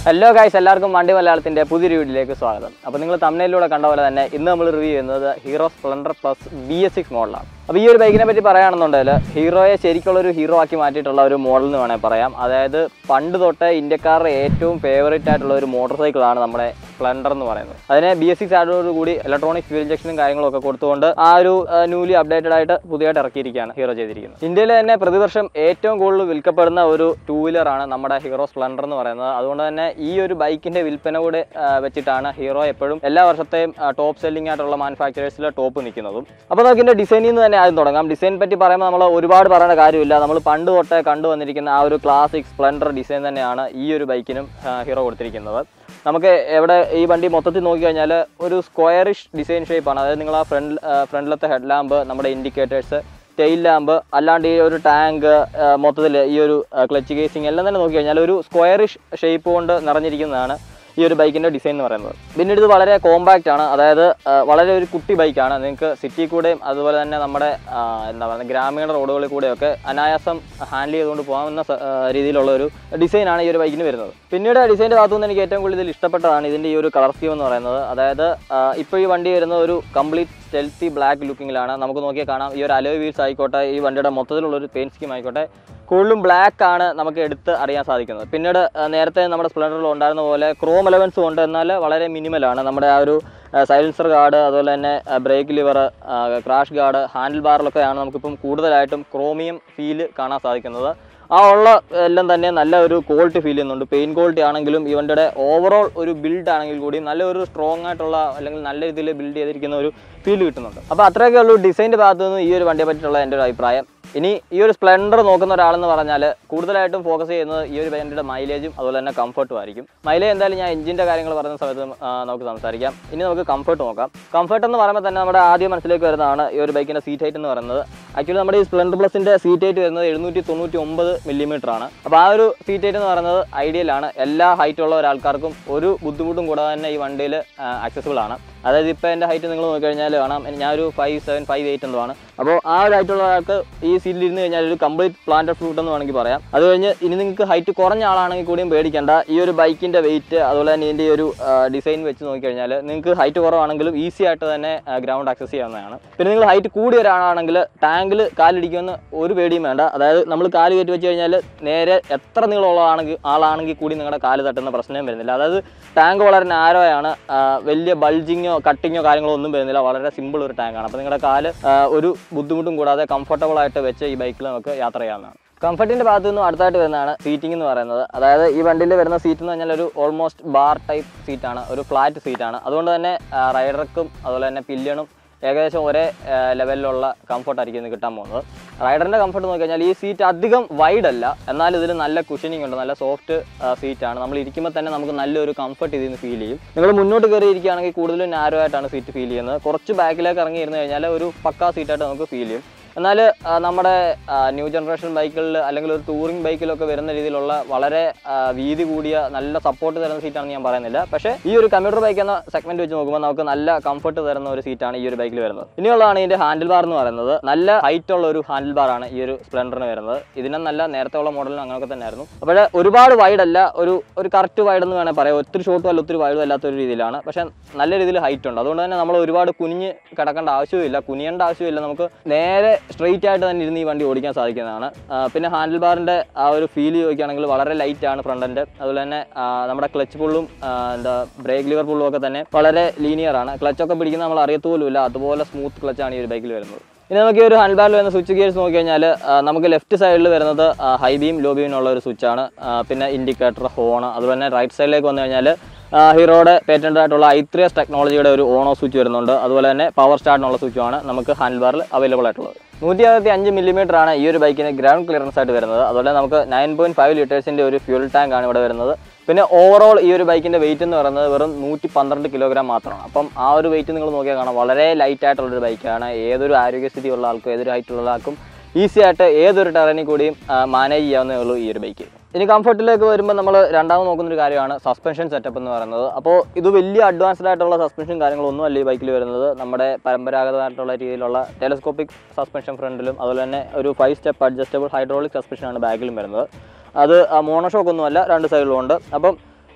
hello guys എല്ലാവർക്കും വണ്ടി മലയാളത്തിന്റെ പുതിയൊരു വീഡിയോയിലേക്ക് സ്വാഗതം അപ്പോൾ നിങ്ങൾ തമിഴിലൂടെ കണ്ട പോലെ തന്നെ ഇന്ന് നമ്മൾ റിവ്യൂ ചെയ്യുന്നത് Hero Splendor plus B S six മോഡലാണ് അപ്പോൾ ഈ ഒരു ബൈക്കിനെ പറ്റി പറയുകയാണെന്നുണ്ടെങ്കിൽ ഹീറോയെ ശരിക്കുള്ള ഒരു ഹീറോ ആക്കി മാറ്റിയിട്ടുള്ള ഒരു മോഡൽ എന്ന് വേണമെങ്കിൽ പറയാം അതായത് പണ്ട് തൊട്ടേ ഇന്ത്യക്കാരുടെ ഏറ്റവും ഫേവറേറ്റ് ആയിട്ടുള്ള ഒരു മോട്ടോർ സൈക്കിളാണ് നമ്മുടെ സ്പ്ലെൻഡർ എന്ന് പറയുന്നത് അതിനെ ബി എസ് സിക്സ് ആഡോട് കൂടി ഇലക്ട്രോണിക് ഫ്യൂൽ ഇഞ്ചക്ഷനും കാര്യങ്ങളും ഒക്കെ കൊടുത്തുകൊണ്ട് ആ ഒരു ന്യൂലി അപ്ഡേറ്റഡ് ആയിട്ട് പുതിയതായിട്ട് ഇറക്കിയിരിക്കുകയാണ് ഹീറോ ചെയ്തിരിക്കുന്നത് ഇന്ത്യയിൽ തന്നെ പ്രതിവർഷം ഏറ്റവും കൂടുതൽ വിൽക്കപ്പെടുന്ന ഒരു ടൂ വീലറാണ് നമ്മുടെ ഹീറോ സ്പ്ലെൻഡർ എന്ന് പറയുന്നത് അതുകൊണ്ട് തന്നെ ഈ ഒരു ബൈക്കിന്റെ വിൽപ്പന കൂടെ ആ, വെച്ചിട്ടാണ് ഹീറോ എപ്പോഴും എല്ലാ വർഷത്തെയും ടോപ്പ് സെല്ലിംഗ് ആയിട്ടുള്ള മാനുഫാക്ചറേഴ്സിൽ ടോപ്പ് നിൽക്കുന്നതും അപ്പോൾ നമുക്ക് ഇതിന്റെ ഡിസൈനിൽ നിന്ന് തന്നെ ആദ്യം തുടങ്ങാം ഡിസൈൻ പറ്റി പറയുമ്പോൾ നമ്മൾ ഒരുപാട് പറയേണ്ട കാര്യമില്ല നമ്മൾ പണ്ട് തൊട്ടേ കണ്ടുവന്നിരിക്കുന്ന ആ ഒരു ക്ലാസിക് സ്പ്ലെൻഡർ ഡിസൈൻ തന്നെയാണ് ഈ ഒരു ബൈക്കിനും ഹീറോ കൊടുത്തിരിക്കുന്നത് നമുക്ക് എവിടെ ഈ വണ്ടി മൊത്തത്തിൽ നോക്കിക്കഴിഞ്ഞാൽ ഒരു സ്ക്വയറിഷ് ഡിസൈൻ ഷേപ്പാണ് അതായത് നിങ്ങൾ ആ ഫ്രണ്ട് ഫ്രണ്ടിലത്തെ ഹെഡ് ലാമ്പ് നമ്മുടെ ഇൻഡിക്കേറ്റേഴ്സ് ടെയിൽ ലാമ്പ് അല്ലാണ്ട് ഈ ഒരു ടാങ്ക് മൊത്തത്തിൽ ഈ ഒരു ക്ലച്ച് കേസിങ് എല്ലാം തന്നെ നോക്കി കഴിഞ്ഞാൽ ഒരു സ്ക്വയറിഷ് ഷേപ്പ് കൊണ്ട് നിറഞ്ഞിരിക്കുന്നതാണ് ഈ ഒരു ബൈക്കിൻ്റെ ഡിസൈൻ എന്ന് പറയുന്നത് പിന്നീട് ഇത് വളരെ കോമ്പാക്റ്റ് ആണ് അതായത് ആ, വളരെ ഒരു കുട്ടി ബൈക്കാണ് നിങ്ങൾക്ക് സിറ്റി കൂടെയും അതുപോലെ തന്നെ നമ്മുടെ ആ, എന്താ പറയുക ഗ്രാമീണ റോഡുകളിൽ കൂടെയൊക്കെ അനായാസം ഹാൻഡിൽ ചെയ്തുകൊണ്ട് പോകാവുന്ന സ- ആ, രീതിയിലുള്ള ഒരു ഡിസൈനാണ് ഈ ഒരു ബൈക്കിന് വരുന്നത് പിന്നീട് ഡിസൈൻ്റെ ഭാഗത്തുനിന്ന് എനിക്ക് ഏറ്റവും കൂടുതൽ ഇഷ്ടപ്പെട്ടതാണ് ഇതിൻ്റെ ഈ ഒരു കളർ സ്കീം എന്ന് പറയുന്നത് അതായത് ഇപ്പോൾ ഈ വണ്ടി വരുന്നത് ഒരു കംപ്ലീറ്റ് സ്റ്റെൽത്തി ബ്ലാക്ക് ലുക്കിങ്ങിലാണ് നമുക്ക് നോക്കിയാൽ കാണാം ഈ ഒരു അലോയ് വീൽസ് ആയിക്കോട്ടെ ഈ വണ്ടിയുടെ മൊത്തത്തിലുള്ള ഒരു പെയിന്റ് സ്കീം ആയിക്കോട്ടെ കൂടുതലും ബ്ലാക്ക് ആണ് നമുക്ക് എടുത്ത് അറിയാൻ സാധിക്കുന്നത് പിന്നീട് ആ, നേരത്തെ നമ്മുടെ സ്പ്ലെൻഡറിൽ ഉണ്ടായിരുന്ന പോലെ ക്രോം എലവൻസും ഉണ്ട് എന്നാൽ വളരെ മിനിമലാണ് നമ്മുടെ ആ ഒരു സൈലൻസർ ഗാർഡ് അതുപോലെ തന്നെ brake lever crash guard handle ബാറിലൊക്കെയാണ് നമുക്കിപ്പം കൂടുതലായിട്ടും ക്രോമിയം ഫീല് കാണാൻ സാധിക്കുന്നത് ആ ഉള്ള എല്ലാം തന്നെ നല്ല ഒരു ക്വാളിറ്റി ഫീൽ ചെയ്യുന്നുണ്ട് പെയിൻ ക്വാളിറ്റി ആണെങ്കിലും ഈ വണ്ടിയുടെ ഓവറോൾ ഒരു ബിൽഡ് ആണെങ്കിൽ കൂടി നല്ല ഒരു സ്ട്രോങ് ആയിട്ടുള്ള അല്ലെങ്കിൽ നല്ല രീതിയിൽ ബിൽഡ് ചെയ്തിരിക്കുന്ന ഒരു ഫീൽ കിട്ടുന്നുണ്ട് അപ്പോൾ അത്രയൊക്കെ ഉള്ളൂ ഡിസൈൻ്റെ ഭാഗത്തു നിന്ന് ഈ ഒരു വണ്ടിയെ പറ്റിയിട്ടുള്ള എൻ്റെ ഒരു അഭിപ്രായം ഇനി ഈ ഒരു സ്പ്ലെൻഡർ നോക്കുന്ന ഒരാളെന്ന് പറഞ്ഞാൽ കൂടുതലായിട്ടും ഫോക്കസ് ചെയ്യുന്നത് ഈ ഒരു വണ്ടിയുടെ മൈലേജും അതുപോലെ തന്നെ കംഫർട്ടും ആയിരിക്കും മൈലേജ് എന്തായാലും ഞാൻ എഞ്ചിൻ്റെ കാര്യങ്ങൾ പറയുന്ന സമയത്ത് ആ, നമുക്ക് സംസാരിക്കാം ഇനി നമുക്ക് കംഫർട്ട് നോക്കാം കംഫർട്ട് എന്ന് പറയുമ്പോൾ തന്നെ നമ്മുടെ ആദ്യം മനസ്സിലേക്ക് വരുന്നതാണ് ഈ ഒരു ബൈക്കിൻ്റെ സീറ്റ് ഹൈറ്റ് എന്ന് പറയുന്നത് ആക്ച്വലി നമ്മുടെ ഈ സ്പ്ലെൻഡർ പ്ലസിൻ്റെ സീറ്റ് ഹൈറ്റ് വരുന്നത് എഴുന്നൂറ്റി തൊണ്ണൂറ്റി ഒമ്പത് മില്ലിമീറ്റർ ആണ് അപ്പോൾ ആ ഒരു സീറ്റ് ഹൈറ്റ് എന്ന് പറയുന്നത് ഐഡിയൽ ആണ് എല്ലാ ഹൈറ്റ് ഉള്ള ഒരാൾക്കാർക്കും ഒരു ബുദ്ധിമുട്ടും കൂടാതെ തന്നെ ഈ വണ്ടിയിൽ ആക്സസിബിൾ ആണ് അതായത് ഇപ്പോൾ എൻ്റെ ഹൈറ്റ് നിങ്ങൾ നോക്കിക്കഴിഞ്ഞാൽ കാണാം ഞാൻ ഒരു ഫൈവ് സെവൻ ഫൈവ് എയ്റ്റ് എന്തോ ആണ് അപ്പോൾ ആ ഒരു ഹൈറ്റുള്ള ഒരാൾക്ക് ഈ സീറ്റിൽ ഇരുന്ന് കഴിഞ്ഞാൽ ഒരു കംപ്ലീറ്റ് പ്ലാന്റ് ഫ്രൂട്ട് എന്ന് വേണമെങ്കിൽ പറയാം അത് കഴിഞ്ഞ് ഇനി നിങ്ങൾക്ക് ഹൈറ്റ് കുറഞ്ഞ ആളാണെങ്കിൽ കൂടിയും പേടിക്കേണ്ട ഈ ഒരു ബൈക്കിൻ്റെ വെയിറ്റ് അതുപോലെ തന്നെ ഇതിൻ്റെ ഒരു ഡിസൈൻ വെച്ച് നോക്കിക്കഴിഞ്ഞാൽ നിങ്ങൾക്ക് ഹൈറ്റ് കുറവാണെങ്കിലും ഈസി ആയിട്ട് തന്നെ ഗ്രൗണ്ട് ആക്സസ് ചെയ്യാവുന്നതാണ് പിന്നെ നിങ്ങൾ ഹൈറ്റ് കൂടിയ ഒരാളാണെങ്കിൽ ടാങ്കിൽ കാലിടിക്കുമെന്ന് ഒരു പേടിയും വേണ്ട അതായത് നമ്മൾ കാല് കയറ്റി വെച്ച് കഴിഞ്ഞാൽ നേരെ എത്ര നീളമുള്ള ആണെങ്കിൽ ആളാണെങ്കിൽ കൂടി നിങ്ങളുടെ കാല് തട്ടുന്ന പ്രശ്നം വരുന്നില്ല അതായത് ടാങ്ക് വളരെ നാരോയാണ് വലിയ ബൾജിങ്ങോ കട്ടിങ്ങോ കാര്യങ്ങളോ ഒന്നും വരുന്നില്ല വളരെ സിമ്പിൾ ഒരു ടാങ്കാണ് അപ്പോൾ നിങ്ങളുടെ കാല് ആ, ഒരു ബുദ്ധിമുട്ടും കൂടാതെ കംഫർട്ടബിൾ ആയിട്ട് വെച്ച് ഈ ബൈക്കിൽ നമുക്ക് യാത്ര ചെയ്യാവുന്നതാണ് കംഫർട്ടിന്റെ ഭാഗത്ത് നിന്നും അടുത്തായിട്ട് വരുന്നതാണ് സീറ്റിംഗ് എന്ന് പറയുന്നത് അതായത് ഈ വണ്ടിയിൽ വരുന്ന സീറ്റ് എന്ന് പറഞ്ഞാൽ ഒരു ഓൾമോസ്റ്റ് ബാർ ടൈപ്പ് സീറ്റാണ് ഒരു ഫ്ലാറ്റ് സീറ്റാണ് അതുകൊണ്ട് തന്നെ റൈഡർക്കും അതുപോലെ തന്നെ പില്യണും ഏകദേശം ഒരേ ലെവലിലുള്ള കംഫർട്ടായിരിക്കും ഇത് കിട്ടാൻ പോകുന്നത് റൈഡറിൻ്റെ കംഫർട്ട് നോക്കി കഴിഞ്ഞാൽ ഈ സീറ്റ് അധികം വൈഡ് അല്ല എന്നാൽ ഇതിൽ നല്ല കുഷനിങ് ഉണ്ട് നല്ല സോഫ്റ്റ് സീറ്റാണ് നമ്മൾ ഇരിക്കുമ്പോൾ തന്നെ നമുക്ക് നല്ലൊരു കംഫർട്ട് ഇതിൽ നിന്ന് ഫീൽ ചെയ്യും നിങ്ങൾ മുന്നോട്ട് കയറി ഇരിക്കുകയാണെങ്കിൽ കൂടുതലും നാരോ ആയിട്ടാണ് സീറ്റ് ഫീൽ ചെയ്യുന്നത് കുറച്ച് ബാക്കിലേക്ക് ഇറങ്ങി ഇരുന്ന് കഴിഞ്ഞാൽ ഒരു പക്കാ സീറ്റായിട്ട് നമുക്ക് ഫീൽ ചെയ്യും എന്നാൽ നമ്മുടെ ന്യൂ ജനറേഷൻ ബൈക്കുകളിൽ അല്ലെങ്കിൽ ഒരു ടൂറിംഗ് ബൈക്കിലൊക്കെ വരുന്ന രീതിയിലുള്ള വളരെ ആ, വീതി കൂടിയ നല്ല സപ്പോർട്ട് തരുന്ന സീറ്റാണെന്ന് ഞാൻ പറയുന്നില്ല പക്ഷേ ഈ ഒരു കമ്പ്യൂട്ടർ ബൈക്ക് എന്ന സെഗ്മെന്റ് വെച്ച് നോക്കുമ്പോൾ നമുക്ക് നല്ല കംഫർട്ട് തരുന്ന ഒരു സീറ്റാണ് ഈ ഒരു ബൈക്കിൽ വരുന്നത് ഇനിയുള്ളതാണ് ഇതിന്റെ ഹാൻഡിൽ ബാർ എന്ന് പറയുന്നത് നല്ല ഹൈറ്റ് ഉള്ള ഒരു ഹാൻഡിൽ ബാർ ആണ് ഈ ഒരു സ്പ്ലെൻഡറിന് വരുന്നത് ഇതിനും നല്ല നേരത്തെ ഉള്ള മോഡലിനും അങ്ങനെയൊക്കെ തന്നെയായിരുന്നു അപ്പോൾ ഒരുപാട് വൈഡ് അല്ല ഒരു ഒരു കറക്റ്റ് വൈഡ് എന്ന് വേണേൽ പറയാം ഒത്തിരി ഷോർട്ടും അല്ല ഒത്തിരി വൈഡും അല്ലാത്ത ഒരു രീതിയിലാണ് പക്ഷേ നല്ല രീതിയിൽ ഹൈറ്റ് ഉണ്ട് അതുകൊണ്ട് തന്നെ നമ്മൾ ഒരുപാട് കുനിഞ്ഞ് കിടക്കേണ്ട ആവശ്യമില്ല കുനിയേണ്ട ആവശ്യമില്ല നമുക്ക് നേരെ സ്ട്രെയിറ്റ് ആയിട്ട് തന്നെ ഇരുന്ന് ഈ വണ്ടി ഓടിക്കാൻ സാധിക്കുന്നതാണ് ആ, പിന്നെ ഹാൻഡിൽ ബാറിൻ്റെ ആ ഒരു ഫീൽ ചോദിക്കുകയാണെങ്കിൽ വളരെ ലൈറ്റ് ആണ് ഫ്രണ്ട് എൻഡ് അതുപോലെ തന്നെ ആ, നമ്മുടെ ക്ലച്ച് പുള്ളും എന്താ ബ്രേക്ക് ലിവർ പുള്ളും ഒക്കെ തന്നെ വളരെ ലീനിയർ ആണ് ക്ലച്ചൊക്കെ പിടിക്കുന്ന നമ്മൾ അറിയത്തുപോലുമില്ല അതുപോലെ സ്മൂത്ത് ക്ലച്ചാണ് ഈ ഒരു ബൈക്കിൽ വരുന്നത് ഇനി നമുക്ക് ഈ ഒരു ഹാൻഡ് ബാറിൽ വരുന്ന സ്വിച്ച് ഗിയേഴ്സ് നോക്കി കഴിഞ്ഞാൽ നമുക്ക് ലെഫ്റ്റ് സൈഡിൽ വരുന്നത് ഹൈ ബീം ലോ ബീമിനുള്ള ഒരു സ്വിച്ചാണ് പിന്നെ ഇൻഡിക്കേറ്റർ ഹോൺ അതുപോലെ തന്നെ റൈറ്റ് സൈഡിലേക്ക് വന്നു കഴിഞ്ഞാൽ ഹീറോയുടെ പേറ്റൻ്റ് ആയിട്ടുള്ള ഐത്രിയസ് ടെക്നോളജിയുടെ ഒരു ഓണോ സ്വിച്ച് വരുന്നുണ്ട് അതുപോലെ തന്നെ പവർ സ്റ്റാർട്ടിനുള്ള സ്വിച്ചുമാണ് നമുക്ക് ഹാൻഡ് ബാറിൽ അവൈലബിൾ ആയിട്ടുള്ളത് നൂറ്റി അറുപത്തി അഞ്ച് മില്ലിമീറ്റർ ആണ് ഈ ഒരു ബൈക്കിന് ഗ്രൗണ്ട് ക്ലിയറൻസ് ആയിട്ട് വരുന്നത് അതുപോലെ നമുക്ക് നയൻ പോയിന്റ് ഫൈവ് ലിറ്റേഴ്സിൻ്റെ ഒരു ഫ്യൂൽ ടാങ്ക് ആണ് ഇവിടെ വരുന്നത് പിന്നെ ഓവറോൾ ഈ ഒരു ബൈക്കിൻ്റെ വെയിറ്റ് എന്ന് പറയുന്നത് വെറും നൂറ്റി പന്ത്രണ്ട് കിലോഗ്രാം മാത്രമാണ് അപ്പം ആ ഒരു വെയിറ്റ് നിങ്ങൾ നോക്കിയാൽ കാണാം വളരെ ലൈറ്റ് ആയിട്ടുള്ളൊരു ബൈക്കാണ് ഏതൊരു ആരോഗ്യസ്ഥിതി ഉള്ള ആൾക്കും ഏതൊരു ഹൈറ്റ് ഉള്ള ആൾക്കും ഈസി ആയിട്ട് ഏതൊരു ടെറനിൽ കൂടിയും മാനേജ് ചെയ്യാവുന്നേ ഉള്ളൂ ഈ ഒരു ബൈക്ക് ഇനി കംഫർട്ടിലേക്ക് വരുമ്പോൾ നമ്മൾ രണ്ടാമത് നോക്കുന്ന ഒരു കാര്യമാണ് സസ്പെൻഷൻ സെറ്റപ്പ് എന്ന് പറയുന്നത് അപ്പോൾ ഇത് വലിയ അഡ്വാൻസ്ഡ് ആയിട്ടുള്ള സസ്പെൻഷൻ കാര്യങ്ങളൊന്നും അല്ല ഈ ബൈക്കിൽ വരുന്നത് നമ്മുടെ പരമ്പരാഗതമായിട്ടുള്ള രീതിയിലുള്ള ടെലസ്കോപ്പിക് സസ്പെൻഷൻ ഫ്രണ്ടിലും അതുപോലെ തന്നെ ഒരു ഫൈവ് സ്റ്റെപ്പ് അഡ്ജസ്റ്റബിൾ ഹൈഡ്രോളിക് സസ്പെൻഷനാണ് ബാക്കിലും വരുന്നത് അത് മോണോഷോക്ക് ഒന്നുമല്ല രണ്ട് സൈഡിലും ഉണ്ട് അപ്പം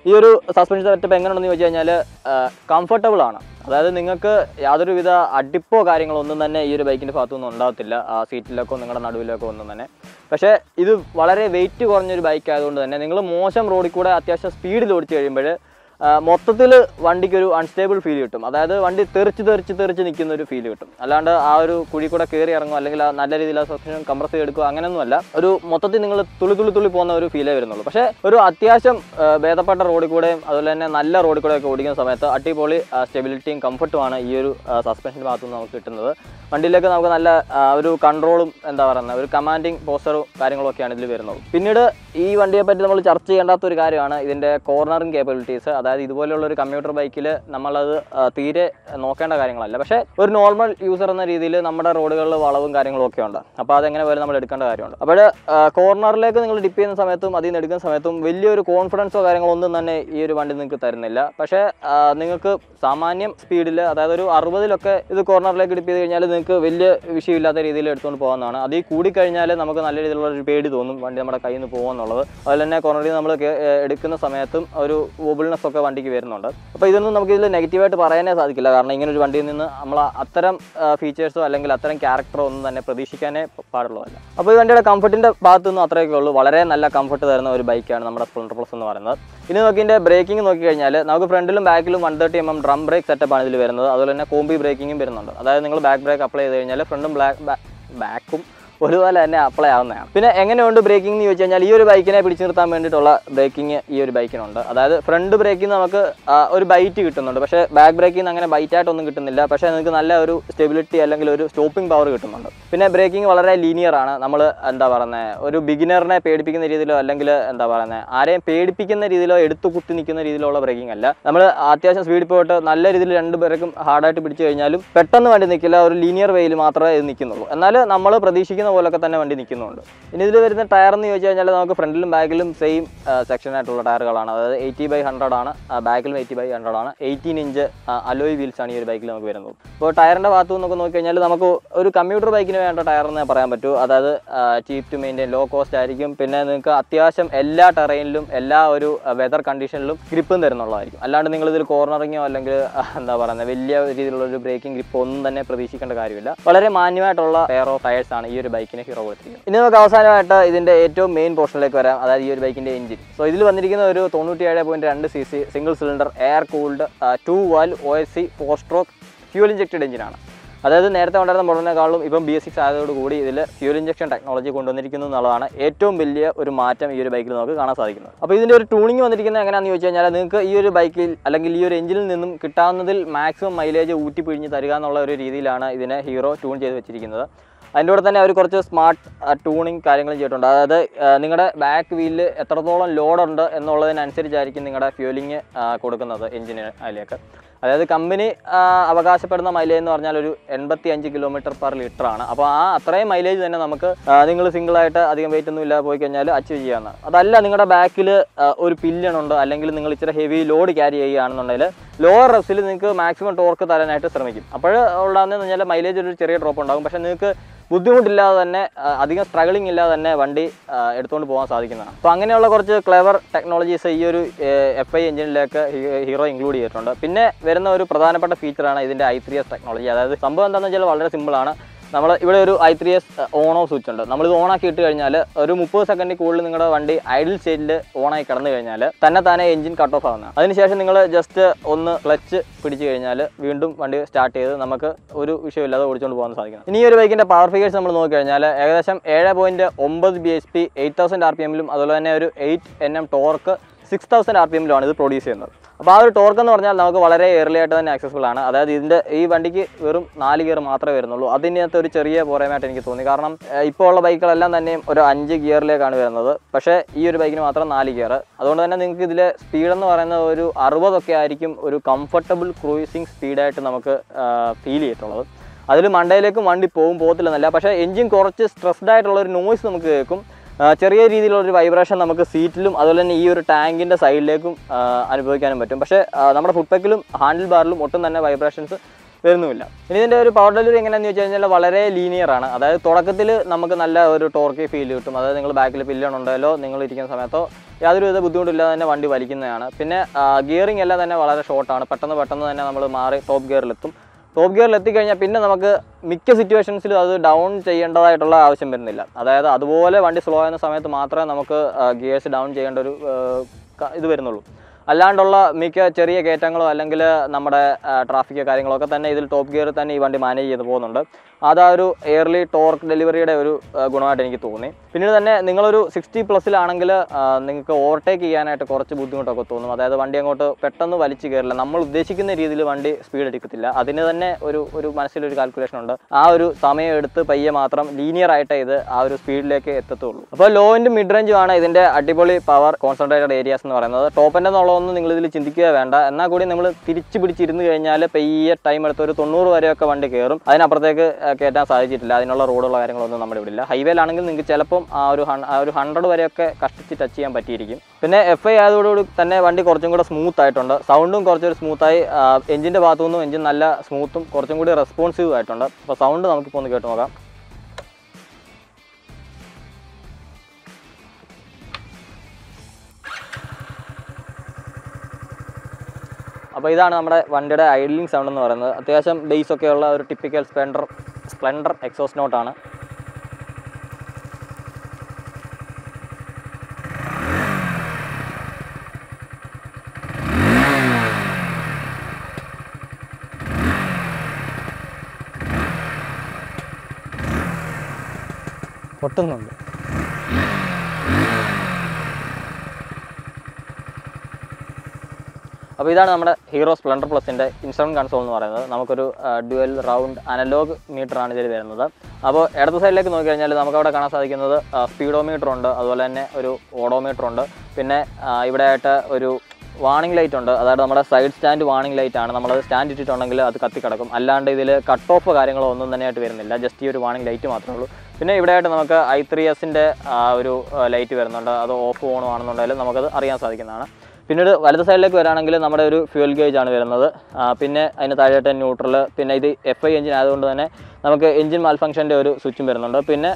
ഈ ഒരു സസ്പെൻഷൻ സെറ്റപ്പ് എങ്ങനെയാണെന്ന് ചോദിച്ചു കഴിഞ്ഞാൽ കംഫർട്ടബിൾ ആണ് അതായത് നിങ്ങൾക്ക് യാതൊരുവിധ അടിപ്പോ കാര്യങ്ങളോ ഒന്നും തന്നെ ഈ ഒരു ബൈക്കിൻ്റെ ഭാഗത്തുനിന്നും ഉണ്ടാകത്തില്ല ആ സീറ്റിലേക്കോ നിങ്ങളുടെ നടുവിലേക്കോ ഒന്നും തന്നെ പക്ഷേ ഇത് വളരെ വെയിറ്റ് കുറഞ്ഞൊരു ബൈക്ക് ആയതുകൊണ്ട് തന്നെ നിങ്ങൾ മോശം റോഡിൽ കൂടെ അത്യാവശ്യം സ്പീഡിൽ ഓടിച്ചു കഴിയുമ്പോൾ മൊത്തത്തിൽ വണ്ടിക്ക് ഒരു അൺസ്റ്റേബിൾ ഫീൽ കിട്ടും അതായത് വണ്ടി തെറിച്ച് തെറിച്ച് തെറിച്ച് നിൽക്കുന്ന ഒരു ഫീൽ കിട്ടും അല്ലാണ്ട് ആ ഒരു കുഴി കൂടെ കയറി ഇറങ്ങും അല്ലെങ്കിൽ ആ നല്ല രീതിയിൽ ആ സസ്പെൻഷൻ കംപ്രസ് ചെയ്തെടുക്കുക അങ്ങനെയൊന്നുമല്ല ഒരു മൊത്തത്തിൽ നിങ്ങൾ തുള്ളി തുള്ളി തുള്ളി പോകുന്ന ഒരു ഫീലേ വരുന്നുള്ളൂ പക്ഷേ ഒരു അത്യാവശ്യം ആ, ഭേദപ്പെട്ട റോഡിൽ കൂടെയും അതുപോലെ തന്നെ നല്ല റോഡിൽ കൂടെയൊക്കെ ഓടിക്കുന്ന സമയത്ത് അടിപൊളി സ്റ്റെബിലിറ്റിയും കംഫർട്ടുമാണ് ഈ ഒരു സസ്പെൻഷൻ ഭാഗത്തുനിന്ന് നമുക്ക് കിട്ടുന്നത് വണ്ടിയിലേക്ക് നമുക്ക് നല്ല ആ, ഒരു കൺട്രോളും എന്താ പറയുന്നത് ഒരു കമാൻഡിങ് പോസ്റ്ററും കാര്യങ്ങളൊക്കെയാണ് ഇതിൽ വരുന്നത് പിന്നീട് ഈ വണ്ടിയെ പറ്റി നമ്മൾ ചർച്ച ചെയ്യേണ്ടാത്ത ഒരു കാര്യമാണ് ഇതിൻ്റെ കോർണറിങ് കേപ്പബിലിറ്റീസ് അതായത് ഇതുപോലെയുള്ള ഒരു കമ്പ്യൂട്ടർ ബൈക്കിൽ നമ്മളത് ആ, തീരെ നോക്കേണ്ട കാര്യങ്ങളല്ല പക്ഷേ ഒരു നോർമൽ യൂസർ എന്ന രീതിയിൽ നമ്മുടെ റോഡുകളിൽ വളവും കാര്യങ്ങളും ഒക്കെ ഉണ്ട് അപ്പോൾ അതെങ്ങനെ വരെ നമ്മൾ എടുക്കേണ്ട കാര്യമുണ്ട് അപ്പോൾ കോർണറിലേക്ക് നിങ്ങൾ ഡിപ്പ് ചെയ്യുന്ന സമയത്തും അതിൽ നിന്ന് എടുക്കുന്ന സമയത്തും വലിയൊരു കോൺഫിഡൻസോ കാര്യങ്ങളോ ഒന്നും തന്നെ ഈ ഒരു വണ്ടി നിങ്ങൾക്ക് തരുന്നില്ല പക്ഷേ ആ, നിങ്ങൾക്ക് സാമാന്യം സ്പീഡിൽ അതായത് ഒരു അറുപതിലൊക്കെ ഇത് കോർണറിലേക്ക് ഡിപ്പ് ചെയ്ത് കഴിഞ്ഞാൽ നിങ്ങൾക്ക് വലിയ വിഷയമില്ലാത്ത രീതിയിൽ എടുത്തുകൊണ്ട് പോകാവുന്നതാണ് അതിൽ കൂടിക്കഴിഞ്ഞാൽ നമുക്ക് നല്ല രീതിയിലുള്ള ഒരു പേടി തോന്നും വണ്ടി നമ്മുടെ കയ്യിൽ നിന്ന് പോകുമെന്നുള്ളത് അതുപോലെ തന്നെ കോർണറിൽ നമ്മൾ കേ- ഏ, എടുക്കുന്ന സമയത്തും ഒരു വോബിൾനെസ് ഒക്കെ വണ്ടിക്ക് വരുന്നുണ്ട് അപ്പോൾ ഇതൊന്നും നമുക്ക് ഇതിൽ നെഗറ്റീവായിട്ട് പറയാനേ സാധിക്കില്ല കാരണം ഇങ്ങനെ ഒരു വണ്ടിയിൽ നിന്ന് നമ്മൾ അത്തരം ഫീച്ചേഴ്സോ അല്ലെങ്കിൽ അത്തരം ക്യാരക്ടറോ ഒന്നും തന്നെ പ്രതീക്ഷിക്കാനേ പാടുള്ളതല്ല അപ്പോൾ ഈ വണ്ടിയുടെ കംഫർട്ടിൻ്റെ ഭാഗത്തു നിന്നും അത്രയൊക്കെ ഉള്ളൂ വളരെ നല്ല കംഫർട്ട് തരുന്ന ഒരു ബൈക്കാണ് നമ്മുടെ സ്പ്ലെൻഡർ പ്ലസ് എന്ന് പറയുന്നത് ഇനി നോക്കി ഇതിൻ്റെ ബ്രേക്കിംഗ് നോക്കി കഴിഞ്ഞാൽ നമുക്ക് ഫ്രണ്ടിലും ബാക്കിലും one thirty M M drum brake സെറ്റപ്പാണ് ഇതിൽ വരുന്നത് അതുപോലെ തന്നെ കോമ്പി ബ്രേക്കിങ്ങും വരുന്നുണ്ട് അതായത് നിങ്ങൾ ബാക്ക് ബ്രേക്ക് അപ്ലൈ ചെയ്ത് കഴിഞ്ഞാൽ ഫ്രണ്ടും ബ്ലാക്ക് ബാക്കും ഒരുപോലെ തന്നെ അപ്ലൈ ആവുന്നതാണ് പിന്നെ എങ്ങനെയുണ്ട് ബ്രേക്കിംഗ് എന്ന് ചോദിച്ചു കഴിഞ്ഞാൽ ഈ ഒരു ബൈക്കിനെ പിടിച്ചു നിർത്താൻ വേണ്ടിയിട്ടുള്ള ബ്രേക്കിംഗ് ഈ ഒരു ബൈക്കിനുണ്ട് അതായത് ഫ്രണ്ട് ബ്രേക്കിൽ നമുക്ക് ആ, ഒരു ബൈറ്റ് കിട്ടുന്നുണ്ട് പക്ഷേ ബാക്ക് ബ്രേക്കിൽ നിന്ന് അങ്ങനെ ബൈറ്റ് ആയിട്ടൊന്നും കിട്ടുന്നില്ല പക്ഷേ നിങ്ങൾക്ക് നല്ല ഒരു സ്റ്റെബിലിറ്റി അല്ലെങ്കിൽ ഒരു സ്റ്റോപ്പിംഗ് പവർ കിട്ടുന്നുണ്ട് പിന്നെ ബ്രേക്കിംഗ് വളരെ ലീനിയർ ആണ് നമ്മൾ എന്താ പറയുന്നത് ഒരു ബിഗിനറിനെ പേടിപ്പിക്കുന്ന രീതിയിലോ അല്ലെങ്കിൽ എന്താ പറയുന്നത് ആരെയും പേടിപ്പിക്കുന്ന രീതിയിലോ എടുത്തു കുത്തി നിൽക്കുന്ന രീതിയിലുള്ള ബ്രേക്കിംഗ് അല്ല നമ്മൾ അത്യാവശ്യം സ്പീഡിൽ പോയിട്ട് നല്ല രീതിയിൽ രണ്ട് പേർക്കും ഹാർഡായിട്ട് പിടിച്ചു കഴിഞ്ഞാലും പെട്ടെന്ന് വണ്ടി നിൽക്കില്ല ഒരു ലീനിയർ വെയിൽ മാത്രമേ ഇത് നിൽക്കുന്നുള്ളൂ എന്നാൽ നമ്മൾ പ്രതീക്ഷിക്കുന്ന പോലൊക്കെ തന്നെ വണ്ടി നിൽക്കുന്നുണ്ട് ഇനി ഇതിൽ വരുന്ന ടയർ എന്ന് ചോദിച്ചു കഴിഞ്ഞാൽ നമുക്ക് ഫ്രണ്ടിലും ബാക്കിലും സെയിം സെക്ഷൻ ആയിട്ടുള്ള ടയറുകളാണ് അതായത് എയ്റ്റി ബൈ ഹൺഡ്രഡ് ആണ് ബാക്കിലും എയ്റ്റി ബൈ ഹൺഡ്രഡ് ആണ് എയ്റ്റീൻ ഇഞ്ച് അലോയ് വീൽസ് ആണ് ഈ ഒരു ബൈക്കിൽ നമുക്ക് വരുന്നത് അപ്പോൾ ടയറിൻ്റെ ഭാഗത്തു നിന്നൊക്കെ നോക്കി കഴിഞ്ഞാൽ നമുക്ക് ഒരു കമ്പ്യൂട്ടർ ബൈക്കിന് വേണ്ട ടയർ എന്ന് പറയാൻ പറ്റൂ അതായത് cheap to maintain low cost ആയിരിക്കും പിന്നെ നിങ്ങൾക്ക് അത്യാവശ്യം എല്ലാ ടെറൈനിലും എല്ലാ ഒരു വെതർ കണ്ടീഷനിലും ഗ്രിപ്പും തരുന്നുള്ളതായിരിക്കും അല്ലാണ്ട് നിങ്ങൾ ഇതിൽ കോർണറിങ്ങോ അല്ലെങ്കിൽ ആ, എന്താ പറയുന്നത് വലിയ രീതിയിലുള്ള ഒരു ബ്രേക്കിംഗ് ഗ്രിപ്പ് ഒന്നും തന്നെ പ്രതീക്ഷിക്കേണ്ട കാര്യമില്ല വളരെ മാന്യമായിട്ടുള്ള പെയർ ഓഫ് ടയേഴ്സ് ആണ് ഈ ഒരു ബൈക്കിന് ഹീറോ കൊടുത്തിരിക്കുന്നത് ഇനി നമുക്ക് അവസാനമായിട്ട് ഇതിന്റെ ഏറ്റവും മെയിൻ പോർഷനിലേക്ക് വരാം അതായത് ഈ ഒരു ബൈക്കിന്റെ എഞ്ചിൻ സോ ഇതിൽ വന്നിരിക്കുന്ന ഒരു തൊണ്ണൂറ്റി ഏഴ് പോയിന്റ് രണ്ട് C C single cylinder air cooled two valve O S C four stroke fuel injected എഞ്ചിനാണ് അതായത് നേരത്തെ ഉണ്ടായിരുന്ന മോഡലിനെക്കാളും ഇപ്പം ബി എസ് സിക്സ് ആയതോടുകൂടി ഇതിൽ ഫ്യൂൽ ഇഞ്ചക്ഷൻ ടെക്നോളജി കൊണ്ടുവന്നിരിക്കുന്നു എന്നുള്ളതാണ് ഏറ്റവും വലിയ ഒരു മാറ്റം ഈ ഒരു ബൈക്കിൽ നമുക്ക് കാണാൻ സാധിക്കുന്നത് അപ്പോൾ ഇതിൻ്റെ ഒരു ട്യൂണിങ് വന്നിരിക്കുന്നത് എങ്ങനെയാണെന്ന് ചോദിച്ചു കഴിഞ്ഞാൽ നിങ്ങൾക്ക് ഈ ഒരു ബൈക്കിൽ അല്ലെങ്കിൽ ഈ ഒരു എഞ്ചിനിൽ നിന്നും കിട്ടാവുന്നതിൽ മാക്സിമം മൈലേജ് ഊറ്റി പിഴിഞ്ഞ് തരിക എന്നുള്ള ഒരു രീതിയിലാണ് ഇതിനെ ഹീറോ ട്യൂൺ ചെയ്ത് വെച്ചിരിക്കുന്നത് അതിൻ്റെ കൂടെ തന്നെ അവർ കുറച്ച് സ്മാർട്ട് ട്യൂണിങ് കാര്യങ്ങളും ചെയ്തിട്ടുണ്ട് അതായത് നിങ്ങളുടെ ബാക്ക് വീലിൽ എത്രത്തോളം ലോഡുണ്ട് എന്നുള്ളതിനനുസരിച്ചായിരിക്കും നിങ്ങളുടെ ഫ്യൂലിംഗ് കൊടുക്കുന്നത് എഞ്ചിന് അതിലേക്ക് അതായത് കമ്പനി അവകാശപ്പെടുന്ന മൈലേജ് എന്ന് പറഞ്ഞാൽ ഒരു എൺപത്തി അഞ്ച് കിലോമീറ്റർ പെർ ലിറ്റർ ആണ് അപ്പോൾ ആ അത്രയും മൈലേജ് തന്നെ നമുക്ക് നിങ്ങൾ സിംഗിളായിട്ട് അധികം വെയിറ്റ് ഒന്നും ഇല്ലാതെ പോയി കഴിഞ്ഞാൽ അച്ചീവ് ചെയ്യാവുന്നതാണ് അതല്ല നിങ്ങളുടെ ബാക്കിൽ ഒരു പില്ലണുണ്ട് അല്ലെങ്കിൽ നിങ്ങൾ ഇച്ചിരി ഹെവി ലോഡ് ക്യാരി ചെയ്യുകയാണെന്നുണ്ടെങ്കിൽ ലോവർ റെപ്സിൽ നിങ്ങൾക്ക് മാക്സിമം ടോർക്ക് തരാനായിട്ട് ശ്രമിക്കും അപ്പോൾ ഉള്ളതെന്ന് പറഞ്ഞാൽ മൈലേജ് ഒരു ചെറിയ ഡ്രോപ്പ് ഉണ്ടാകും പക്ഷേ നിങ്ങൾക്ക് ബുദ്ധിമുട്ടില്ലാതെ തന്നെ ആ, അധികം സ്ട്രഗിളിംഗ് ഇല്ലാതെ തന്നെ വണ്ടി ആ, എടുത്തുകൊണ്ട് പോകാൻ സാധിക്കുന്നതാണ് അപ്പോൾ അങ്ങനെയുള്ള കുറച്ച് ക്ലെവർ ടെക്നോളജീസ് ഈ ഒരു എഫ് ഐ എഞ്ചിനിലേക്ക് ഹീറോ ഇൻക്ലൂഡ് ചെയ്തിട്ടുണ്ട് പിന്നെ വരുന്ന ഒരു പ്രധാനപ്പെട്ട ഫീച്ചറാണ് ഇതിൻ്റെ ഐ ത്രീ എസ് ടെക്നോളജി അതായത് സംഭവം എന്താണെന്ന് വെച്ചാൽ വളരെ സിമ്പിളാണ് നമ്മൾ ഇവിടെ ഒരു I three S on off switch ഉണ്ട് നമ്മളിത് ഓണാക്കി ഇട്ട് കഴിഞ്ഞാൽ ഒരു മുപ്പത് സെക്കൻഡിൽ കൂടുതൽ നിങ്ങളുടെ വണ്ടി ഐഡിൽ സ്റ്റേറ്റിൽ ഓണായി കിടന്നു കഴിഞ്ഞാൽ തന്നെ താനെ എഞ്ചിൻ കട്ട് ഓഫ് ആവുന്നതാണ് അതിനുശേഷം നിങ്ങൾ ജസ്റ്റ് ഒന്ന് ക്ലച്ച് പിടിച്ചു കഴിഞ്ഞാൽ വീണ്ടും വണ്ടി സ്റ്റാർട്ട് ചെയ്ത് നമുക്ക് ഒരു വിഷയമില്ലാതെ ഓടിച്ചുകൊണ്ട് പോകാൻ സാധിക്കും ഇനി ഈ ഒരു ബൈക്കിൻ്റെ പവർ ഫിഗേഴ്സ് നമ്മൾ നോക്കി കഴിഞ്ഞാൽ ഏകദേശം ഏഴ് പോയിൻറ്റ് ഒമ്പത് B H P eight thousand R P എമ്മിലും അതുപോലെ തന്നെ ഒരു eight N M torque six thousand R P എമ്മിലുമാണ് ഇത് പ്രൊഡ്യൂസ് ചെയ്യുന്നത് അപ്പോൾ ആ ഒരു ടോർക്ക് എന്ന് പറഞ്ഞാൽ നമുക്ക് വളരെ എയർലി ആയിട്ട് തന്നെ ആക്സസിബിൾ ആണ് അതായത് ഇതിൻ്റെ ഈ വണ്ടിക്ക് വെറും നാല് ഗിയർ മാത്രമേ വരുന്നുള്ളൂ അതിനകത്ത് ഒരു ചെറിയ പോരായ്മയായിട്ട് എനിക്ക് തോന്നി കാരണം ഏഹ്, ഇപ്പോൾ ഉള്ള ബൈക്കുകളെല്ലാം തന്നെയും ഒരു അഞ്ച് ഗിയറിലേക്കാണ് വരുന്നത് പക്ഷേ ഈ ഒരു ബൈക്കിന് മാത്രം നാല് ഗിയർ അതുകൊണ്ട് തന്നെ നിങ്ങൾക്ക് ഇതിലെ സ്പീഡ് എന്ന് പറയുന്നത് ഒരു അറുപതൊക്കെ ആയിരിക്കും ഒരു കംഫർട്ടബിൾ ക്രൂയിസിങ് സ്പീഡായിട്ട് നമുക്ക് ഫീൽ ചെയ്തിട്ടുള്ളത് അതിൽ മണ്ടയിലേക്കും വണ്ടി പോകും പോകത്തില്ലെന്നല്ല പക്ഷേ എഞ്ചിൻ കുറച്ച് സ്ട്രെസ്ഡ് ആയിട്ടുള്ള ഒരു നോയ്സ് നമുക്ക് കേൾക്കും ആ, ചെറിയ രീതിയിലുള്ള ഒരു വൈബ്രേഷൻ നമുക്ക് സീറ്റിലും അതുപോലെ തന്നെ ഈ ഒരു ടാങ്കിൻ്റെ സൈഡിലേക്കും ആ, അനുഭവിക്കാനും പറ്റും പക്ഷേ ആ, നമ്മുടെ ഫുട്പാക്കിലും ഹാൻഡിൽ ബാറിലും ഒട്ടും തന്നെ വൈബ്രേഷൻസ് വരുന്നുമില്ല ഇനി ഇതിൻ്റെ ഒരു പവർ ഡെലിവറി എങ്ങനെയാണെന്ന് വെച്ച് കഴിഞ്ഞാൽ വളരെ ലീനിയർ ആണ് അതായത് തുടക്കത്തിൽ നമുക്ക് നല്ല ഒരു ടോർക്ക് ഫീൽ കിട്ടും അതായത് നിങ്ങൾ ബാക്കിൽ പില്ലൺ ഉണ്ടല്ലോ നിങ്ങൾ ഇരിക്കുന്ന സമയത്തോ യാതൊരു വിധ ബുദ്ധിമുട്ടില്ലാതെ തന്നെ വണ്ടി വലിക്കുന്നതാണ് പിന്നെ ഗിയറിംഗ് എല്ലാം തന്നെ വളരെ ഷോർട്ടാണ് പെട്ടെന്ന് പെട്ടെന്ന് തന്നെ നമ്മൾ മാറി ടോപ്പ് ഗിയറിലെത്തും ടോപ്പ് ഗിയറിൽ എത്തിക്കഴിഞ്ഞാൽ പിന്നെ നമുക്ക് മിക്ക സിറ്റുവേഷൻസിലും അത് ഡൗൺ ചെയ്യേണ്ടതായിട്ടുള്ള ആവശ്യം വരുന്നില്ല അതായത് അതുപോലെ വണ്ടി സ്ലോ ആകുന്ന സമയത്ത് മാത്രമേ നമുക്ക് ഗിയേഴ്സ് ഡൗൺ ചെയ്യേണ്ട ഒരു ആ, ക- ഇത് വരുന്നുള്ളൂ അല്ലാണ്ടുള്ള മിക്ക ചെറിയ കയറ്റങ്ങളോ അല്ലെങ്കിൽ നമ്മുടെ ട്രാഫിക്കോ കാര്യങ്ങളൊക്കെ തന്നെ ഇതിൽ ടോപ്പ് ഗിയറിൽ തന്നെ ഈ വണ്ടി മാനേജ് ചെയ്ത് പോകുന്നുണ്ട് അതാ ഒരു എയർലി ടോർക്ക് ഡെലിവറിയുടെ ഒരു ആ, ഗുണമായിട്ട് എനിക്ക് തോന്നി പിന്നീട് തന്നെ നിങ്ങളൊരു സിക്സ്റ്റി പ്ലസ്സിലാണെങ്കിൽ നിങ്ങൾക്ക് ഓവർടേക്ക് ചെയ്യാനായിട്ട് കുറച്ച് ബുദ്ധിമുട്ടൊക്കെ തോന്നും അതായത് വണ്ടി അങ്ങോട്ട് പെട്ടെന്ന് വലിച്ചു കയറില്ല നമ്മൾ ഉദ്ദേശിക്കുന്ന രീതിയിൽ വണ്ടി സ്പീഡ് എടുക്കത്തില്ല അതിന് തന്നെ ഒരു ഒരു മനസ്സിലൊരു കാൽക്കുലേഷൻ ഉണ്ട് ആ ഒരു സമയം എടുത്ത് പയ്യെ മാത്രം ലീനിയർ ആയിട്ട് ഇത് ആ ഒരു സ്പീഡിലേക്ക് എത്തത്തുള്ളൂ അപ്പോൾ ലോ ആൻഡ് മിഡ് റേഞ്ചും ആണ് ഇതിന്റെ അടിപൊളി പവർ കോൺസെൻട്രേറ്റഡ് ഏരിയാസ് എന്ന് പറയുന്നത് ടോപ്പ് എൻ്റെ എന്നുള്ളതൊന്നും നിങ്ങൾ ഇതിൽ ചിന്തിക്കുക വേണ്ട എന്നാൽ കൂടി നമ്മൾ തിരിച്ച് പിടിച്ചിരുന്ന് കഴിഞ്ഞാൽ പയ്യെ ടൈം എടുത്ത് ഒരു തൊണ്ണൂറ് വരെയൊക്കെ വണ്ടി കയറും അതിനപ്പുറത്തേക്ക് ആ, കയറ്റാൻ സാധിച്ചിട്ടില്ല അതിനുള്ള റോഡുള്ള കാര്യങ്ങളൊന്നും നമ്മുടെ ഇവിടെ ഇല്ല ഹൈവേയിലാണെങ്കിൽ നിങ്ങൾക്ക് ചിലപ്പം ആ ഒരു ഹൺ- ആ ഒരു ഹൺഡ്രഡ് വരെയൊക്കെ കഷ്ടിച്ച് ടച്ച് ചെയ്യാൻ പറ്റിയിരിക്കും പിന്നെ എഫ് ഐ ആയതോടുകൂടി തന്നെ വണ്ടി കുറച്ചും കൂടെ സ്മൂത്ത് ആയിട്ടുണ്ട് സൗണ്ടും കുറച്ചൊരു സ്മൂത്തായി എഞ്ചിൻ്റെ ഭാഗത്തു നിന്നും എഞ്ചിൻ നല്ല സ്മൂത്തും കുറച്ചും കൂടി റെസ്പോൺസീവ് ആയിട്ടുണ്ട് അപ്പോൾ സൗണ്ട് നമുക്കിപ്പോൾ ഒന്ന് കേട്ട് നോക്കാം അപ്പോൾ ഇതാണ് നമ്മുടെ വണ്ടിയുടെ ഐഡലിംഗ് സൗണ്ട് എന്ന് പറയുന്നത് അത്യാവശ്യം ബേസ് ഒക്കെയുള്ള ഒരു ടിപ്പിക്കൽ സ്പ്ലെൻഡർ സ്പ്ലെൻഡർ എക്സോസ് നോട്ടാണ് പൊട്ടുന്നുണ്ട് അപ്പോൾ ഇതാണ് നമ്മുടെ ഹീറോ സ്പ്ലെൻഡർ പ്ലസിൻ്റെ ഇൻസ്ട്രുമെൻറ്റ് കൺസോൾ എന്ന് പറയുന്നത് നമുക്കൊരു ഡ്യുവൽ റൗണ്ട് അനലോഗ് മീറ്ററാണ് ഇതിൽ വരുന്നത് അപ്പോൾ ഇടത് സൈഡിലേക്ക് നോക്കിക്കഴിഞ്ഞാൽ നമുക്കവിടെ കാണാൻ സാധിക്കുന്നത് സ്പീഡോമീറ്റർ ഉണ്ട് അതുപോലെ തന്നെ ഒരു ഓഡോമീറ്റർ ഉണ്ട് പിന്നെ ആ, ഇവിടെ ആയിട്ട് ഒരു വാണിംഗ് ലൈറ്റ് ഉണ്ട് അതായത് നമ്മുടെ സൈഡ് സ്റ്റാൻഡ് വാണിംഗ് ലൈറ്റ് ആണ് നമ്മളത് സ്റ്റാൻഡ് ഇട്ടിട്ടുണ്ടെങ്കിൽ അത് കത്തിക്കിടക്കും അല്ലാണ്ട് ഇതിൽ കട്ട് ഓഫ് കാര്യങ്ങളോ ഒന്നും തന്നെയായിട്ട് വരുന്നില്ല ജസ്റ്റ് ഈ ഒരു വാണിംഗ് ലൈറ്റ് മാത്രമേ ഉള്ളൂ പിന്നെ ഇവിടെ ആയിട്ട് നമുക്ക് ഐ ത്രീ എസിൻ്റെ ഒരു ലൈറ്റ് വരുന്നുണ്ട് അത് ഓഫ് ഓൺ ആണെന്നുണ്ടെങ്കിൽ നമുക്കത് അറിയാൻ സാധിക്കുന്നതാണ് പിന്നീട് വലത് സൈഡിലേക്ക് വരാണെങ്കിൽ നമ്മുടെ ഒരു ഫ്യൂൽ ഗേജ് ആണ് വരുന്നത് ആ, പിന്നെ അതിന് താഴെയായിട്ട് ന്യൂട്രൽ പിന്നെ ഇത് എഫ് ഐ എഞ്ചിൻ ആയതുകൊണ്ട് തന്നെ നമുക്ക് എഞ്ചിൻ മാൽഫങ്ഷൻ്റെ ഒരു സ്വിച്ചും വരുന്നുണ്ട് പിന്നെ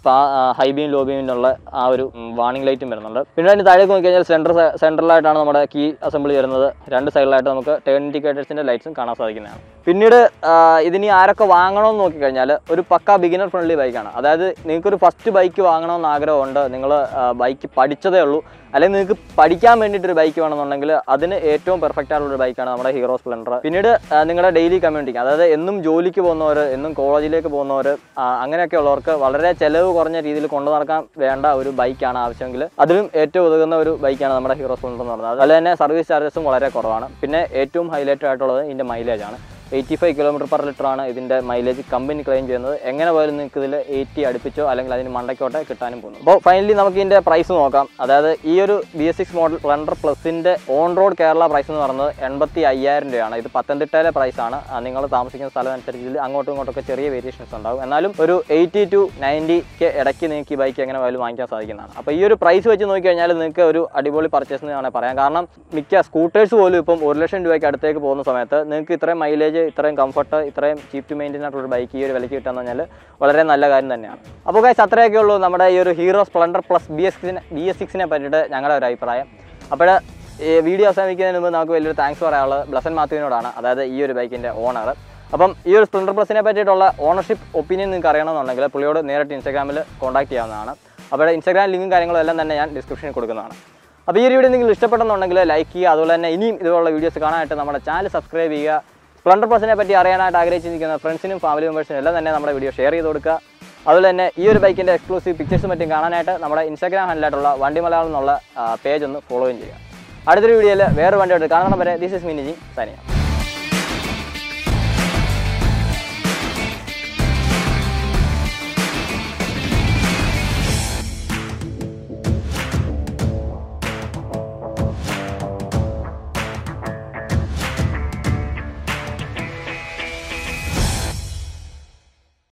ഹൈ ബീം ലോ ബീമിനുള്ള ആ ഒരു വാണിംഗ് ലൈറ്റും വരുന്നുണ്ട് പിന്നെ അതിന് താഴേക്ക് നോക്കിക്കഴിഞ്ഞാൽ സെൻറ്റർ സെൻറ്ററിലായിട്ടാണ് നമ്മുടെ കീ അസംബ്ലി വരുന്നത് രണ്ട് സൈഡിലായിട്ട് നമുക്ക് ടേൺ ഇൻഡിക്കേറ്റേഴ്സിൻ്റെ ലൈറ്റ്സും കാണാൻ സാധിക്കുന്നതാണ് പിന്നീട് ആ, ഇതിനി ആരൊക്കെ വാങ്ങണമെന്ന് നോക്കിക്കഴിഞ്ഞാൽ ഒരു പക്ക ബിഗിനർ ഫ്രണ്ട്ലി ബൈക്കാണ് അതായത് നിങ്ങൾക്കൊരു ഫസ്റ്റ് ബൈക്ക് വാങ്ങണമെന്ന് ആഗ്രഹമുണ്ട് നിങ്ങൾ ബൈക്ക് പഠിച്ചതേ ഉള്ളൂ അല്ലെങ്കിൽ നിങ്ങൾക്ക് പഠിക്കാൻ വേണ്ടിയിട്ട് ഒരു ബൈക്ക് വേണമെന്നുണ്ടെങ്കിൽ അതിന് ഏറ്റവും പെർഫെക്റ്റ് ആയിട്ടുള്ള ഒരു ബൈക്കാണ് നമ്മുടെ ഹീറോ സ്പ്ലെൻഡർ പിന്നീട് ആ, നിങ്ങളുടെ ഡെയിലി കമ്മ്യൂണിറ്റി അതായത് എന്നും ജോലിക്ക് പോകുന്നവർ എന്നും കോളേജിലേക്ക് പോകുന്നവർ അങ്ങനെയൊക്കെ ഉള്ളവർക്ക് വളരെ ചിലവ് കുറഞ്ഞ രീതിയിൽ കൊണ്ടു നടക്കാൻ വേണ്ട ഒരു ബൈക്കാണ് ആവശ്യമെങ്കിൽ അതിലും ഏറ്റവും ഉതകുന്ന ഒരു ബൈക്കാണ് നമ്മുടെ ഹീറോ സ്പ്ലെൻഡർ എന്ന് പറയുന്നത് അതുപോലെ തന്നെ സർവീസ് ചാർജസും വളരെ കുറവാണ് പിന്നെ ഏറ്റവും ഹൈലൈറ്റ് ആയിട്ടുള്ളത് ഇതിൻ്റെ മൈലേജ് ആണ് eighty five kilometre per litre ആണ് ഇതിൻ്റെ മൈലേജ് കമ്പനി ക്ലെയിം ചെയ്യുന്നത് എങ്ങനെ പോയാലും നിങ്ങൾക്ക് ഇതിൽ എയ്റ്റി അടുപ്പിച്ചോ അല്ലെങ്കിൽ അതിന് മണ്ടയ്ക്കോട്ടെ കിട്ടാനും പോകുന്നു അപ്പോൾ ഫൈനലി നമുക്ക് ഇതിൻ്റെ പ്രൈസ് നോക്കാം അതായത് ഈ ഒരു B S six model Splendor പ്ലസിൻ്റെ ഓൺ റോഡ് കേരള പ്രൈസ് എന്ന് പറയുന്നത് എൺപത്തി അയ്യായിരം രൂപയാണ് ഇത് പത്തനംതിട്ടയിലെ പ്രൈസാണ് നിങ്ങൾ താമസിക്കുന്ന സ്ഥലം അനുസരിച്ച് ഇതിൽ അങ്ങോട്ടും ഇങ്ങോട്ടൊക്കെ ചെറിയ വേരിയേഷൻസ് ഉണ്ടാകും എന്നാലും ഒരു എയ്റ്റി ടു നയൻറ്റിക്ക് ഇടയ്ക്ക് നിങ്ങൾക്ക് ഈ ബൈക്ക് എങ്ങനെ പോയാലും വാങ്ങിക്കാൻ സാധിക്കുന്നതാണ് അപ്പോൾ ഈ ഒരു പ്രൈസ് വെച്ച് നോക്കിക്കഴിഞ്ഞാൽ നിങ്ങൾക്ക് ഒരു അടിപൊളി പർച്ചേസ് എന്ന് വേണമെങ്കിൽ പറയാം കാരണം മിക്ക സ്കൂട്ടേഴ്സ് പോലും ഇപ്പം ഒരു ലക്ഷം രൂപയ്ക്ക് അടുത്തേക്ക് പോകുന്ന സമയത്ത് നിങ്ങൾക്ക് ഇത്രയും മൈലേജ് ഇത്രയും കംഫർട്ട് ഇത്രയും ചീപ്പ് ടു മെയിൻറ്റെയിൻ ആയിട്ടുള്ള ബൈക്ക് ഈ ഒരു വിലയ്ക്ക് കിട്ടുക എന്ന് പറഞ്ഞാൽ വളരെ നല്ല കാര്യം തന്നെയാണ് അപ്പോൾ ഗൈസ് അത്രയൊക്കെ ഉള്ളൂ നമ്മുടെ ഈ ഒരു Hero Splendor plus B S സിക്സിനെ ബി എസ് സിക്സിനെ പറ്റിയിട്ട് ഞങ്ങളുടെ ഒരു അഭിപ്രായം അപ്പോൾ ഈ വീഡിയോ അവസാനിക്കുന്നതിന് മുമ്പ് നമുക്ക് വലിയൊരു താങ്ക്സ് പറയാനുള്ളത് ബ്ലസൻ മാത്യുവിനോടാണ് അതായത് ഈ ഒരു ബൈക്കിൻ്റെ ഓണർ അപ്പം ഈ ഒരു സ്പ്ലെൻഡർ പ്ലസിനെ പറ്റിയിട്ടുള്ള ഓണർഷിപ്പ് ഒപ്പീനിയൻ നിങ്ങൾക്ക് അറിയണമെന്നുണ്ടെങ്കിൽ പുള്ളിയോട് നേരിട്ട് ഇൻസ്റ്റാഗ്രാമിൽ കോൺടാക്ട് ചെയ്യാവുന്നതാണ് അപ്പോൾ ഇൻസ്റ്റാഗ്രാം ലിങ്കും കാര്യങ്ങളും എല്ലാം തന്നെ ഞാൻ ഡിസ്ക്രിപ്ഷനിൽ കൊടുക്കുന്നതാണ് അപ്പോൾ ഈ ഒരു വീഡിയോ നിങ്ങൾ ഇഷ്ടപ്പെട്ടെന്നുണ്ടെങ്കിൽ ലൈക്ക് ചെയ്യുക അതുപോലെ തന്നെ ഇനിയും ഇതുപോലുള്ള വീഡിയോസ് കാണാനായിട്ട് നമ്മുടെ ചാനൽ സബ്സ്ക്രൈബ് ചെയ്യുക സ്പ്ലെൻഡർ പ്ലസിനെ പറ്റി അറിയാനായിട്ട് ആഗ്രഹിച്ചിരിക്കുന്ന ഫ്രണ്ട്സിനും ഫാമിലി മെമ്പേഴ്സിനും എല്ലാം തന്നെ നമ്മുടെ വീഡിയോ ഷെയർ ചെയ്ത് കൊടുക്കുക അതുപോലെ തന്നെ ഈ ഒരു ബൈക്കിൻ്റെ എക്സ്ക്ലൂസീവ് പിക്ചേഴ്സും മറ്റും കാണാനായിട്ട് നമ്മുടെ ഇൻസ്റ്റാഗ്രാം ഹാൻഡിലായിട്ടുള്ള വണ്ടി മലയാളം എന്നുള്ള പേജ് ഒന്ന് ഫോളോയും ചെയ്യുക അടുത്തൊരു വീഡിയോയിൽ വേറെ വണ്ടിയായിട്ട് കാണണം വരെ ദിസ് ഇസ് മിനിജി സനിയ